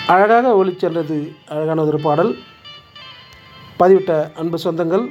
அழகாக ஒளிச்சென்றது அழகான ஒரு பாடல் பதிவிட்ட அன்பு சொந்தங்கள்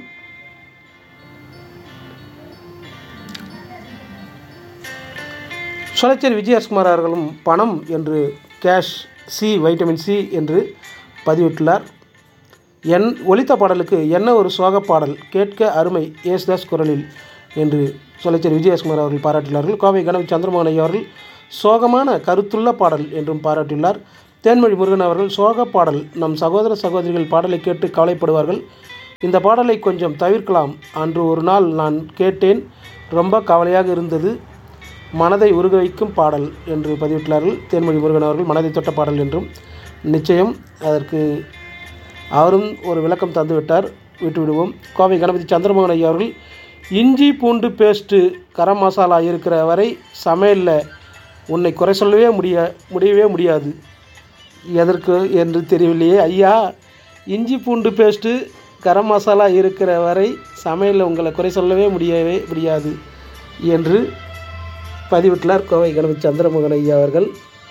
சொலச்சேரி விஜயகுமார் அவர்களும் பணம் என்று கேஷ் சி வைட்டமின் சி என்று பதிவிட்டுள்ளார் என் ஒலித்த பாடலுக்கு என்ன ஒரு சோக பாடல் கேட்க அருமை ஏசுதாஸ் குரலில் என்று சொலச்சேரி விஜயகுமார் அவர்கள் பாராட்டியுள்ளார்கள் கோவை கணவி சந்திரமோகன் ஐயா அவர்கள் சோகமான கருத்துள்ள பாடல் என்றும் பாராட்டியுள்ளார் தேன்மொழி முருகன் அவர்கள் சோக பாடல் நம் சகோதர சகோதரிகள் பாடலை கேட்டு கவலைப்படுவார்கள் இந்த பாடலை கொஞ்சம் தவிர்க்கலாம் அன்று ஒரு நாள் நான் கேட்டேன் ரொம்ப கவலையாக இருந்தது மனதை உருக வைக்கும் பாடல் என்று பதிவிட்டுள்ளார்கள் தேன்மொழி முருகன் அவர்கள் மனதை தொட்ட பாடல் என்றும் நிச்சயம் அதற்கு அவரும் ஒரு விளக்கம் தந்து விட்டார் விட்டு விடுவோம் கோவை கணபதி சந்திரமோகன் ஐயா அவர்கள் இஞ்சி பூண்டு பேஸ்ட்டு கரம் மசாலா இருக்கிற வரை சமையலில் உன்னை குறை சொல்லவே முடிய முடியவே முடியாது எதற்கு என்று தெரியவில்லையே ஐயா இஞ்சி பூண்டு பேஸ்ட்டு கரம் மசாலா இருக்கிற வரை சமையலில் உங்களை குறை சொல்லவே முடியவே முடியாது என்று பதிவிட்டுள்ளார் கோவை கணபதி சந்திரமோகன் ஐயா அவர்கள்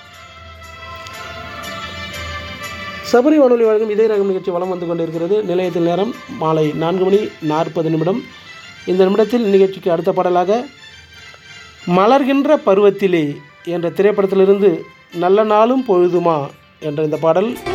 சபரி வானொலி வழங்கும் இதய ரகம் நிகழ்ச்சி வலம் வந்து கொண்டிருக்கிறது நிலையத்தில் நேரம் மாலை நான்கு மணி நாற்பது நிமிடம் இந்த நிமிடத்தில் நிகழ்ச்சிக்கு அடுத்த பாடலாக மலர்கின்ற பருவத்திலே என்ற திரைப்படத்திலிருந்து நல்ல நாளும் பொழுதுமா என்ற இந்த பாடல்